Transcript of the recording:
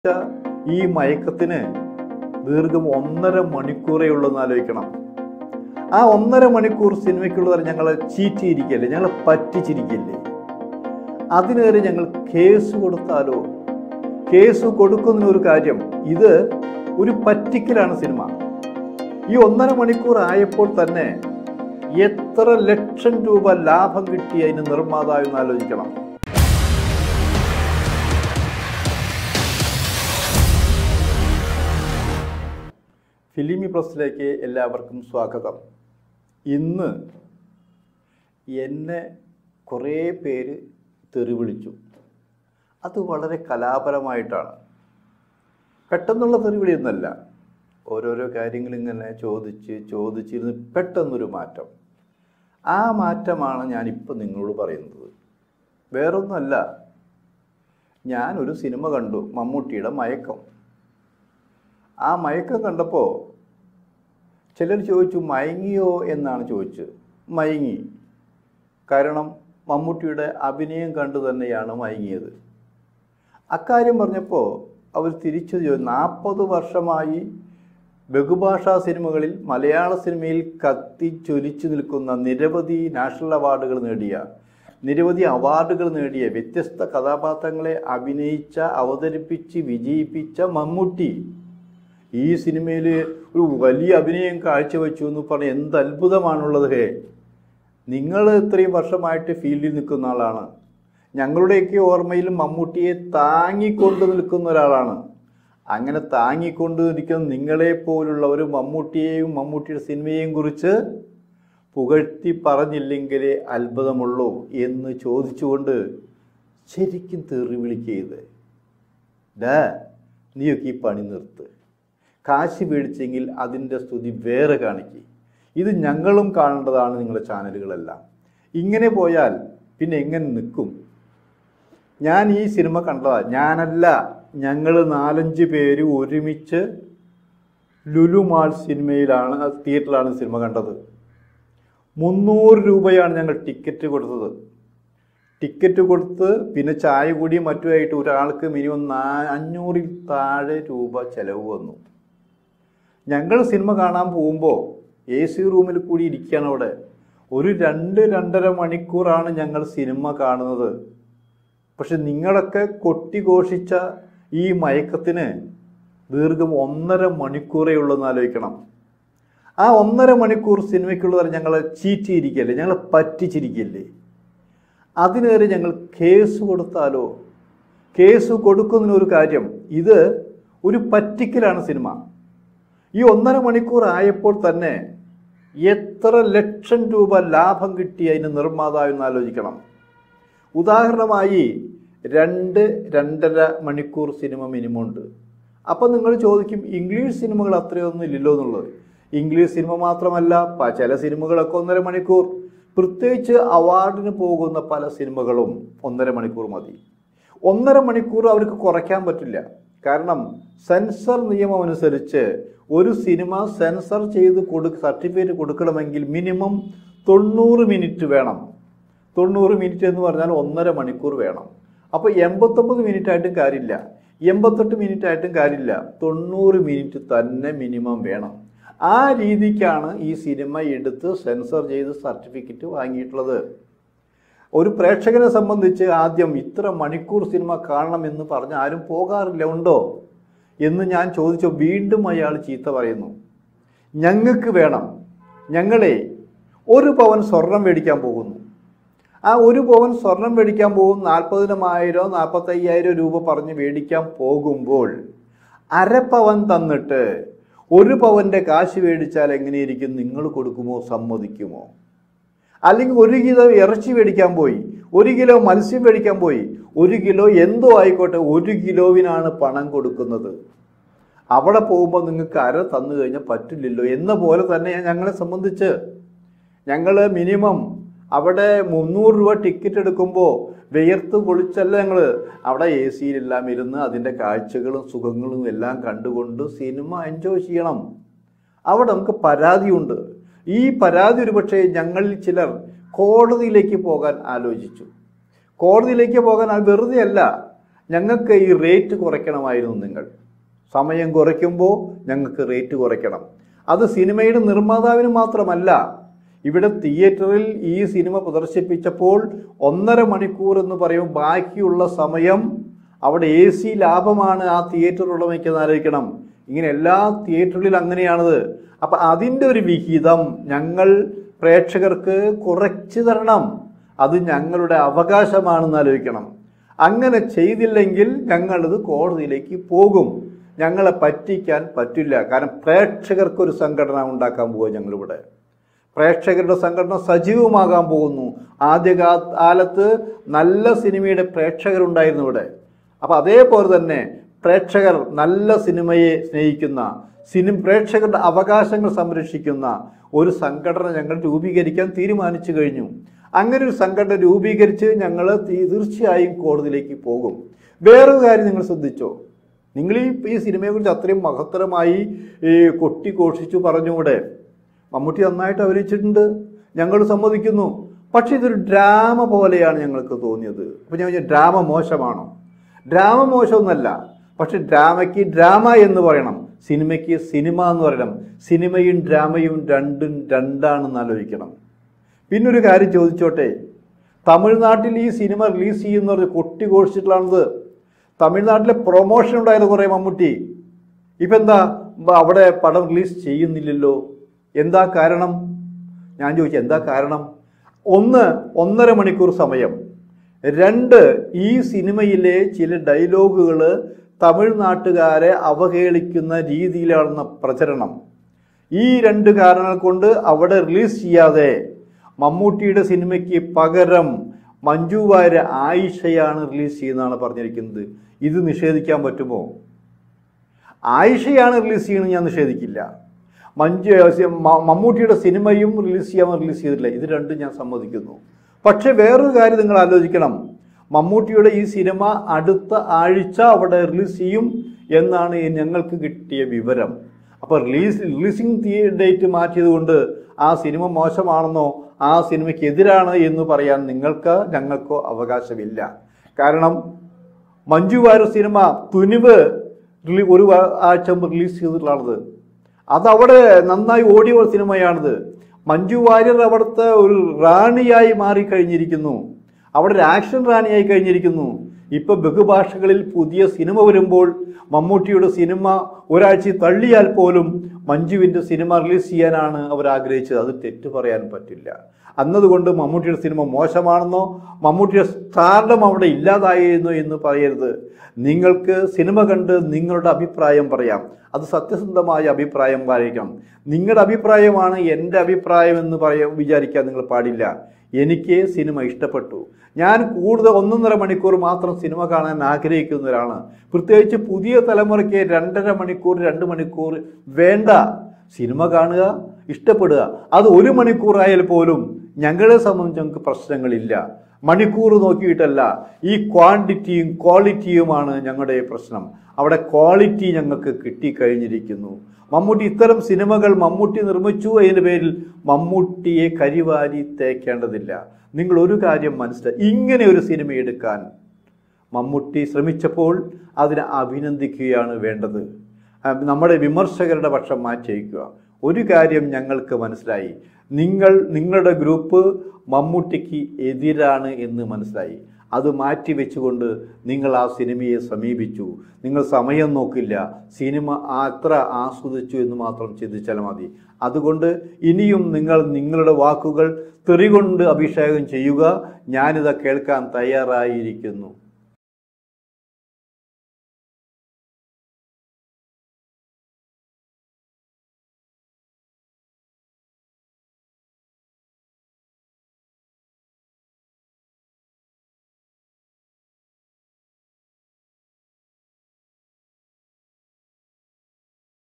ഈ മയക്കത്തിന് ദീർഘം ഒന്നര മണിക്കൂറേ ഉള്ളൂ എന്ന് ആലോചിക്കണം ആ ഒന്നര മണിക്കൂർ സിനിമയ്ക്കുള്ളവരെ ഞങ്ങളെ ചീറ്റിയിരിക്കല്ലേ ഞങ്ങളെ പറ്റിച്ചിരിക്കല്ലേ അതിനേറെ ഞങ്ങൾ കേസ് കൊടുത്താലോ കേസ് കൊടുക്കുന്നതിന് ഒരു കാര്യം ഇത് ഒരു പറ്റിക്കലാണ് സിനിമ ഈ ഒന്നര മണിക്കൂർ ആയപ്പോൾ തന്നെ എത്ര ലക്ഷം രൂപ ലാഭം കിട്ടി അതിന് നിർമ്മാതാവ് എന്ന് ആലോചിക്കണം ഫിലിമി പ്ലസിലേക്ക് എല്ലാവർക്കും സ്വാഗതം ഇന്ന് എന്നെ കുറേ പേര് തെറി വിളിച്ചു അത് വളരെ കലാപരമായിട്ടാണ് പെട്ടെന്നുള്ള തെറിവിളിയൊന്നല്ല ഓരോരോ കാര്യങ്ങൾ ഇങ്ങനെ ചോദിച്ച് ചോദിച്ചിരുന്ന് പെട്ടെന്നൊരു മാറ്റം ആ മാറ്റമാണ് ഞാനിപ്പോൾ നിങ്ങളോട് പറയുന്നത് വേറൊന്നുമല്ല ഞാനൊരു സിനിമ കണ്ടു മമ്മൂട്ടിയുടെ മയക്കം ആ മയക്കം കണ്ടപ്പോൾ ചിലർ ചോദിച്ചു മയങ്ങിയോ എന്നാണ് ചോദിച്ചത് മയങ്ങി കാരണം മമ്മൂട്ടിയുടെ അഭിനയം കണ്ടു തന്നെയാണ് മയങ്ങിയത് അക്കാര്യം പറഞ്ഞപ്പോൾ അവർ തിരിച്ചു ചോദിച്ചു നാൽപ്പത് വർഷമായി ബഹുഭാഷാ സിനിമകളിൽ മലയാള സിനിമയിൽ കത്തിച്ചൊലിച്ചു നിൽക്കുന്ന നിരവധി നാഷണൽ അവാർഡുകൾ നേടിയ നിരവധി അവാർഡുകൾ നേടിയ വ്യത്യസ്ത കഥാപാത്രങ്ങളെ അഭിനയിച്ച അവതരിപ്പിച്ച് വിജയിപ്പിച്ച മമ്മൂട്ടി ഈ സിനിമയിൽ ഒരു വലിയ അഭിനയം കാഴ്ചവെച്ചു എന്ന് പറഞ്ഞ എന്ത് അത്ഭുതമാണുള്ളത് ഹേ നിങ്ങൾ ഇത്രയും വർഷമായിട്ട് ഫീൽഡിൽ നിൽക്കുന്ന ആളാണ് ഞങ്ങളുടെയൊക്കെ ഓർമ്മയിൽ മമ്മൂട്ടിയെ താങ്ങിക്കൊണ്ട് നിൽക്കുന്ന ഒരാളാണ് അങ്ങനെ താങ്ങിക്കൊണ്ട് നിൽക്കുന്ന നിങ്ങളെ പോലുള്ളവർ മമ്മൂട്ടിയെയും മമ്മൂട്ടിയുടെ സിനിമയെയും കുറിച്ച് പുകഴ്ത്തി പറഞ്ഞില്ലെങ്കിലേ അത്ഭുതമുള്ളൂ എന്ന് ചോദിച്ചുകൊണ്ട് ശരിക്കും തെറി വിളിക്കരുത് ഡാ നീയൊക്കെ ഈ പണി നിർത്ത് കാശ് മേടിച്ചെങ്കിൽ അതിൻ്റെ സ്തുതി വേറെ കാണിക്കുക ഇത് ഞങ്ങളും കാണേണ്ടതാണ് നിങ്ങളുടെ ചാനലുകളെല്ലാം ഇങ്ങനെ പോയാൽ പിന്നെ എങ്ങനെ നിൽക്കും ഞാൻ ഈ സിനിമ കണ്ടതാ ഞാനല്ല ഞങ്ങൾ നാലഞ്ച് പേര് ഒരുമിച്ച് ലുലുമാൾ സിനിമയിലാണ് തിയേറ്ററിലാണ് സിനിമ കണ്ടത് മുന്നൂറ് രൂപയാണ് ഞങ്ങൾ ടിക്കറ്റ് കൊടുത്തത് ടിക്കറ്റ് കൊടുത്ത് പിന്നെ ചായ കൂടിയും മറ്റുമായിട്ട് ഒരാൾക്ക് മിനിമം നാ അഞ്ഞൂറിൽ താഴെ രൂപ ചിലവ് വന്നു ഞങ്ങൾ സിനിമ കാണാൻ പോകുമ്പോൾ എ സി റൂമിൽ കൂടി ഇരിക്കുകയാണ് അവിടെ ഒരു രണ്ട് രണ്ടര മണിക്കൂറാണ് ഞങ്ങൾ സിനിമ കാണുന്നത് പക്ഷെ നിങ്ങളൊക്കെ കൊട്ടിഘോഷിച്ച ഈ മയക്കത്തിന് ദീർഘം ഒന്നര മണിക്കൂറേ ഉള്ളെന്ന് ആലോചിക്കണം ആ ഒന്നര മണിക്കൂർ സിനിമയ്ക്കുള്ളവരെ ഞങ്ങളെ ചീറ്റിയിരിക്കല്ലേ ഞങ്ങളെ പറ്റിച്ചിരിക്കല്ലേ അതിനേറെ ഞങ്ങൾ കേസ് കൊടുത്താലോ കേസ് കൊടുക്കുന്നതിന് ഒരു കാര്യം ഇത് ഒരു പറ്റിക്കലാണ് സിനിമ ഈ ഒന്നര മണിക്കൂർ ആയപ്പോൾ തന്നെ എത്ര ലക്ഷം രൂപ ലാഭം കിട്ടി അതിന് നിർമ്മാതാവ് എന്ന് ആലോചിക്കണം ഉദാഹരണമായി രണ്ട് രണ്ടര മണിക്കൂർ സിനിമ മിനിമം ഉണ്ട് അപ്പം നിങ്ങൾ ചോദിക്കും ഇംഗ്ലീഷ് സിനിമകൾ അത്രയൊന്നും ഇല്ലല്ലോ എന്നുള്ളത് ഇംഗ്ലീഷ് സിനിമ മാത്രമല്ല പ- ചില സിനിമകളൊക്കെ ഒന്നര മണിക്കൂർ പ്രത്യേകിച്ച് അവാർഡിന് പോകുന്ന പല സിനിമകളും ഒന്നര മണിക്കൂർ മതി ഒന്നര മണിക്കൂർ അവർക്ക് കുറയ്ക്കാൻ പറ്റില്ല കാരണം സെൻസർ നിയമം അനുസരിച്ച് ഒരു സിനിമ സെൻസർ ചെയ്ത് കൊടു സർട്ടിഫിക്കറ്റ് കൊടുക്കണമെങ്കിൽ മിനിമം തൊണ്ണൂറ് മിനിറ്റ് വേണം തൊണ്ണൂറ് മിനിറ്റ് എന്ന് പറഞ്ഞാൽ ഒന്നര മണിക്കൂർ വേണം അപ്പോൾ എൺപത്തൊമ്പത് മിനിറ്റ് ആയിട്ടും കാര്യമില്ല എൺപത്തെട്ട് മിനിറ്റ് ആയിട്ടും കാര്യമില്ല തൊണ്ണൂറ് മിനിറ്റ് തന്നെ മിനിമം വേണം ആ രീതിക്കാണ് ഈ സിനിമ എടുത്ത് സെൻസർ ചെയ്ത് സർട്ടിഫിക്കറ്റ് വാങ്ങിയിട്ടുള്ളത് ഒരു പ്രേക്ഷകനെ സംബന്ധിച്ച് ആദ്യം ഇത്ര മണിക്കൂർ സിനിമ കാണണമെന്ന് പറഞ്ഞ് ആരും പോകാറില്ല ഉണ്ടോ എന്ന് ഞാൻ ചോദിച്ചു വീണ്ടും അയാൾ ചീത്ത പറയുന്നു ഞങ്ങൾക്ക് വേണം ഞങ്ങളെ ഒരു പവൻ സ്വർണം മേടിക്കാൻ പോകുന്നു ആ ഒരു പവൻ സ്വർണം മേടിക്കാൻ പോകും നാൽപ്പതിനായിരം നാൽപ്പത്തയ്യായിരം രൂപ പറഞ്ഞ് മേടിക്കാൻ പോകുമ്പോൾ അരപ്പവൻ തന്നിട്ട് ഒരു പവൻ്റെ കാശ് മേടിച്ചാൽ എങ്ങനെയിരിക്കും നിങ്ങൾ കൊടുക്കുമോ സമ്മതിക്കുമോ അല്ലെങ്കിൽ ഒരു കിലോ ഇറച്ചി മേടിക്കാൻ പോയി ഒരു കിലോ മത്സ്യം മേടിക്കാൻ പോയി ഒരു കിലോ എന്തോ ആയിക്കോട്ടെ ഒരു കിലോവിനാണ് പണം കൊടുക്കുന്നത് അവിടെ പോകുമ്പോൾ നിങ്ങൾക്ക് അര തന്നു കഴിഞ്ഞാൽ പറ്റില്ലല്ലോ എന്ന പോലെ തന്നെ ഞങ്ങളെ സംബന്ധിച്ച് ഞങ്ങൾ മിനിമം അവിടെ മുന്നൂറ് രൂപ ടിക്കറ്റ് എടുക്കുമ്പോൾ വിയർത്ത് പൊളിച്ചല്ല ഞങ്ങൾ അവിടെ എ സിയിലെല്ലാം ഇരുന്ന് അതിൻ്റെ കാഴ്ചകളും സുഖങ്ങളും എല്ലാം കണ്ടുകൊണ്ട് സിനിമ എൻജോയ് ചെയ്യണം അവിടെ നമുക്ക് പരാതിയുണ്ട് ഈ പരാതി ഒരുപക്ഷെ ഞങ്ങളിൽ ചിലർ കോടതിയിലേക്ക് പോകാൻ ആലോചിച്ചു കോടതിയിലേക്ക് പോകാൻ അത് വെറുതെ അല്ല ഞങ്ങൾക്ക് ഈ റേറ്റ് കുറയ്ക്കണമായിരുന്നു നിങ്ങൾ സമയം കുറയ്ക്കുമ്പോൾ ഞങ്ങൾക്ക് റേറ്റ് കുറയ്ക്കണം അത് സിനിമയുടെ നിർമ്മാതാവിന് മാത്രമല്ല ഇവിടെ തിയേറ്ററിൽ ഈ സിനിമ പ്രദർശിപ്പിച്ചപ്പോൾ ഒന്നര മണിക്കൂർ എന്ന് പറയും ബാക്കിയുള്ള സമയം അവിടെ എ സി ലാഭമാണ് ആ തിയേറ്റർ ഉടമയ്ക്ക് ആലോചിക്കണം ഇങ്ങനെ എല്ലാ തിയേറ്ററിലും അങ്ങനെയാണത് അപ്പം അതിൻ്റെ ഒരു വിഹിതം ഞങ്ങൾ പ്രേക്ഷകർക്ക് കുറച്ച് തരണം അത് ഞങ്ങളുടെ അവകാശമാണെന്ന് ആലോചിക്കണം അങ്ങനെ ചെയ്തില്ലെങ്കിൽ ഞങ്ങളിത് കോടതിയിലേക്ക് പോകും ഞങ്ങളെ പറ്റിക്കാൻ പറ്റില്ല കാരണം പ്രേക്ഷകർക്കൊരു സംഘടന ഉണ്ടാക്കാൻ പോവുക ഞങ്ങളിവിടെ പ്രേക്ഷകരുടെ സംഘടന സജീവമാകാൻ പോകുന്നു ആദ്യ കാ- കാലത്ത് നല്ല സിനിമയുടെ പ്രേക്ഷകരുണ്ടായിരുന്നു ഇവിടെ അപ്പം അതേപോലെ തന്നെ പ്രേക്ഷകർ നല്ല സിനിമയെ സ്നേഹിക്കുന്ന സിനിമ പ്രേക്ഷകരുടെ അവകാശങ്ങൾ സംരക്ഷിക്കുന്ന ഒരു സംഘടന ഞങ്ങൾ രൂപീകരിക്കാൻ തീരുമാനിച്ചു കഴിഞ്ഞു അങ്ങനെ ഒരു സംഘടന രൂപീകരിച്ച് ഞങ്ങൾ തീർച്ചയായും കോടതിയിലേക്ക് പോകും വേറൊരു കാര്യം നിങ്ങൾ ശ്രദ്ധിച്ചോ നിങ്ങൾ ഈ ഈ സിനിമയെക്കുറിച്ച് അത്രയും മഹത്തരമായി ഈ കൊട്ടിഘോഷിച്ചു പറഞ്ഞുകൂടെ മമ്മൂട്ടി നന്നായിട്ട് അഭിനയിച്ചിട്ടുണ്ട് ഞങ്ങൾ സമ്മതിക്കുന്നു പക്ഷെ ഇതൊരു ഡ്രാമ പോലെയാണ് ഞങ്ങൾക്ക് തോന്നിയത് അപ്പോൾ ഞാൻ ചോദിച്ചു, ഡ്രാമ മോശമാണോ ഡ്രാമ മോശമൊന്നല്ല പക്ഷെ ഡ്രാമയ്ക്ക് ഡ്രാമ എന്ന് പറയണം സിനിമയ്ക്ക് സിനിമ എന്ന് പറയണം സിനിമയും ഡ്രാമയും രണ്ടും രണ്ടാണെന്ന് ആലോചിക്കണം പിന്നൊരു കാര്യം ചോദിച്ചോട്ടെ തമിഴ്നാട്ടിൽ ഈ സിനിമ റിലീസ് ചെയ്യുന്നവർ കൊട്ടിഘോഷിച്ചിട്ടുള്ളതാണത് തമിഴ്നാട്ടിലെ പ്രൊമോഷൻ ഉണ്ടായിരുന്നു കുറേ മമ്മൂട്ടി ഇപ്പം എന്താ ബ- അവിടെ പടം റിലീസ് ചെയ്യുന്നില്ലല്ലോ എന്താ കാരണം ഞാൻ ചോദിച്ചു എന്താ കാരണം ഒന്ന് ഒന്നര മണിക്കൂർ സമയം രണ്ട് ഈ സിനിമയിലെ ചില ഡയലോഗുകൾ തമിഴ്നാട്ടുകാരെ അവഹേളിക്കുന്ന രീതിയിലാണെന്ന പ്രചരണം ഈ രണ്ട് കാരണങ്ങൾ കൊണ്ട് അവിടെ റിലീസ് ചെയ്യാതെ മമ്മൂട്ടിയുടെ സിനിമയ്ക്ക് പകരം മഞ്ജു വാര്യ ആയിഷയാണ് റിലീസ് ചെയ്യുന്നതാണ് പറഞ്ഞിരിക്കുന്നത് ഇത് നിഷേധിക്കാൻ പറ്റുമോ ആയിഷയാണ് റിലീസ് ചെയ്യുന്നത് ഞാൻ നിഷേധിക്കില്ല മഞ്ജു മ- മമ്മൂട്ടിയുടെ സിനിമയും റിലീസ് ചെയ്യാൻ റിലീസ് ചെയ്തിട്ടില്ല ഇത് രണ്ടും ഞാൻ സമ്മതിക്കുന്നു പക്ഷെ വേറൊരു കാര്യം നിങ്ങൾ ആലോചിക്കണം മമ്മൂട്ടിയുടെ ഈ സിനിമ അടുത്ത ആഴ്ച അവിടെ റിലീസ് ചെയ്യും എന്നാണ് ഈ ഞങ്ങൾക്ക് കിട്ടിയ വിവരം അപ്പോൾ റിലീസ് റിലീസിംഗ് ഡേറ്റ് മാറ്റിയത് കൊണ്ട് ആ സിനിമ മോശമാണെന്നോ ആ സിനിമയ്ക്ക് എതിരാണ് എന്ന് പറയാൻ നിങ്ങൾക്ക് ഞങ്ങൾക്കോ അവകാശമില്ല കാരണം മഞ്ജു വാര്യർ സിനിമ തുനിവ് റിലീ- ഒരു വ- ആഴ്ച മുമ്പ് റിലീസ് ചെയ്തിട്ടുള്ളത് അതവിടെ നന്നായി ഓടിയ ഒരു സിനിമയാണിത് മഞ്ജു വാര്യർ അവിടുത്തെ ഒരു റാണിയായി മാറിക്കഴിഞ്ഞിരിക്കുന്നു അവിടെ ഒരു ആക്ഷൻ റാണിയായി കഴിഞ്ഞിരിക്കുന്നു ഇപ്പൊ ബഹുഭാഷകളിൽ പുതിയ സിനിമ വരുമ്പോൾ മമ്മൂട്ടിയുടെ സിനിമ ഒരാഴ്ച തള്ളിയാൽ പോലും മഞ്ജുവിൻ്റെ സിനിമ റിലീസ് ചെയ്യാനാണ് അവർ ആഗ്രഹിച്ചത് അത് തെറ്റ് പറയാൻ പറ്റില്ല അന്നതുകൊണ്ട് മമ്മൂട്ടിയുടെ സിനിമ മോശമാണെന്നോ മമ്മൂട്ടിയുടെ സ്റ്റാർഡം അവിടെ ഇല്ലാതായിരുന്നു എന്ന് പറയരുത് നിങ്ങൾക്ക് സിനിമ കണ്ട് നിങ്ങളുടെ അഭിപ്രായം പറയാം അത് സത്യസന്ധമായ അഭിപ്രായം പാലിക്കണം നിങ്ങളുടെ അഭിപ്രായമാണ് എൻ്റെ അഭിപ്രായം എന്ന് പറയാൻ വിചാരിക്കാൻ നിങ്ങൾ പാടില്ല എനിക്ക് സിനിമ ഇഷ്ടപ്പെട്ടു ഞാൻ കൂടുതൽ ഒന്നൊന്നര മണിക്കൂർ മാത്രം സിനിമ കാണാൻ ആഗ്രഹിക്കുന്ന ഒരാളാണ് പ്രത്യേകിച്ച് പുതിയ തലമുറയ്ക്ക് രണ്ടര മണിക്കൂർ രണ്ട് മണിക്കൂർ വേണ്ട സിനിമ കാണുക ഇഷ്ടപ്പെടുക അത് ഒരു മണിക്കൂറായാൽ പോലും ഞങ്ങളെ സംബന്ധിച്ച് ഞങ്ങൾക്ക് പ്രശ്നങ്ങളില്ല മണിക്കൂർ നോക്കിയിട്ടല്ല ഈ ക്വാണ്ടിറ്റിയും ക്വാളിറ്റിയുമാണ് ഞങ്ങളുടെ പ്രശ്നം അവിടെ ക്വാളിറ്റി ഞങ്ങൾക്ക് കിട്ടിക്കഴിഞ്ഞിരിക്കുന്നു മമ്മൂട്ടി ഇത്തരം സിനിമകൾ മമ്മൂട്ടി നിർമ്മിച്ചു അതിൻ്റെ പേരിൽ മമ്മൂട്ടിയെ കരിവാരി തേക്കേണ്ടതില്ല നിങ്ങൾ ഒരു കാര്യം മനസ്സിലായി ഇങ്ങനെ ഒരു സിനിമ എടുക്കാൻ മമ്മൂട്ടി ശ്രമിച്ചപ്പോൾ അതിനെ അഭിനന്ദിക്കുകയാണ് വേണ്ടത് ആ, നമ്മുടെ വിമർശകരുടെ പക്ഷം മാറ്റിവെക്കുക ഒരു കാര്യം ഞങ്ങൾക്ക് മനസ്സിലായി നിങ്ങൾ നിങ്ങളുടെ ഗ്രൂപ്പ് മമ്മൂട്ടിക്ക് എതിരാണ് എന്ന് മനസ്സിലായി അത് മാറ്റി വെച്ചുകൊണ്ട് നിങ്ങൾ ആ സിനിമയെ സമീപിച്ചു നിങ്ങൾ സമയം നോക്കില്ല സിനിമ അത്ര ആസ്വദിച്ചു എന്ന് മാത്രം ചിന്തിച്ചാൽ മതി അതുകൊണ്ട് ഇനിയും നിങ്ങൾ നിങ്ങളുടെ വാക്കുകൾ തെറികൊണ്ട് അഭിഷേകം ചെയ്യുക ഞാനിത് കേൾക്കാൻ തയ്യാറായിരിക്കുന്നു